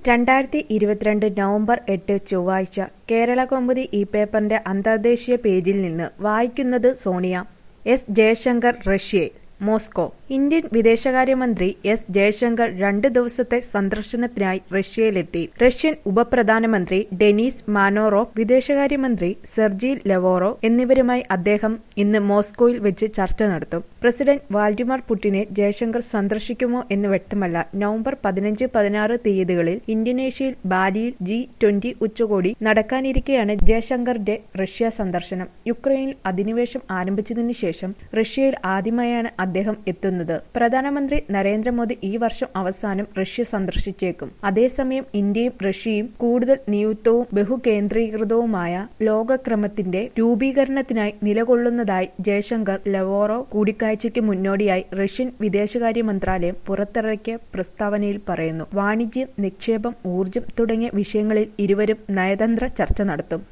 രണ്ടായിരത്തി ഇരുപത്തിരണ്ട് നവംബർ എട്ട് ചൊവ്വാഴ്ച കേരള കൗമുദി ഈ പേപ്പറിന്റെ അന്തർദേശീയ പേജിൽ നിന്ന് വായിക്കുന്നത് സോണിയ എസ് ജയശങ്കർ റഷ്യയിൽ മോസ്കോ ഇന്ത്യൻ വിദേശകാര്യമന്ത്രി എസ് ജയശങ്കർ രണ്ട് ദിവസത്തെ സന്ദർശനത്തിനായി റഷ്യയിലെത്തി റഷ്യൻ ഉപപ്രധാനമന്ത്രി ഡെനീസ് മാനോറോവ് വിദേശകാര്യമന്ത്രി സെർജി ലെവോറോ എന്നിവരുമായി അദ്ദേഹം ഇന്ന് മോസ്കോയിൽ വെച്ച് ചർച്ച നടത്തും പ്രസിഡന്റ് വാൾഡിമാർ പുടിനെ ജയശങ്കർ സന്ദർശിക്കുമോ എന്ന് വ്യക്തമല്ല നവംബർ പതിനഞ്ച് പതിനാറ് തീയതികളിൽ ഇന്തോനേഷ്യയിൽ ബാലിയിൽ ജി ട്വന്റി ഉച്ചകോടി നടക്കാനിരിക്കെയാണ് ജയശങ്കറിന്റെ റഷ്യ സന്ദർശനം യുക്രൈനിൽ അധിനിവേശം ആരംഭിച്ചതിനു ശേഷം റഷ്യയിൽ ആദ്യമായാണ് അദ്ദേഹം എത്തുന്നത് പ്രധാനമന്ത്രി നരേന്ദ്രമോദി ഈ വർഷം അവസാനം റഷ്യ സന്ദർശിച്ചേക്കും അതേസമയം ഇന്ത്യയും റഷ്യയും കൂടുതൽ നിയുക്തവും ബഹുകേന്ദ്രീകൃതവുമായ ലോകക്രമത്തിന്റെ രൂപീകരണത്തിനായി നിലകൊള്ളുന്നതായി ജയശങ്കർ ലവോറോ കൂടിക്കാഴ്ചയ്ക്ക് മുന്നോടിയായി റഷ്യൻ വിദേശകാര്യ മന്ത്രാലയം പുറത്തിറക്കിയ പ്രസ്താവനയിൽ പറയുന്നു വാണിജ്യം നിക്ഷേപം ഊർജ്ജം തുടങ്ങിയ വിഷയങ്ങളിൽ ഇരുവരും നയതന്ത്ര ചർച്ച നടത്തും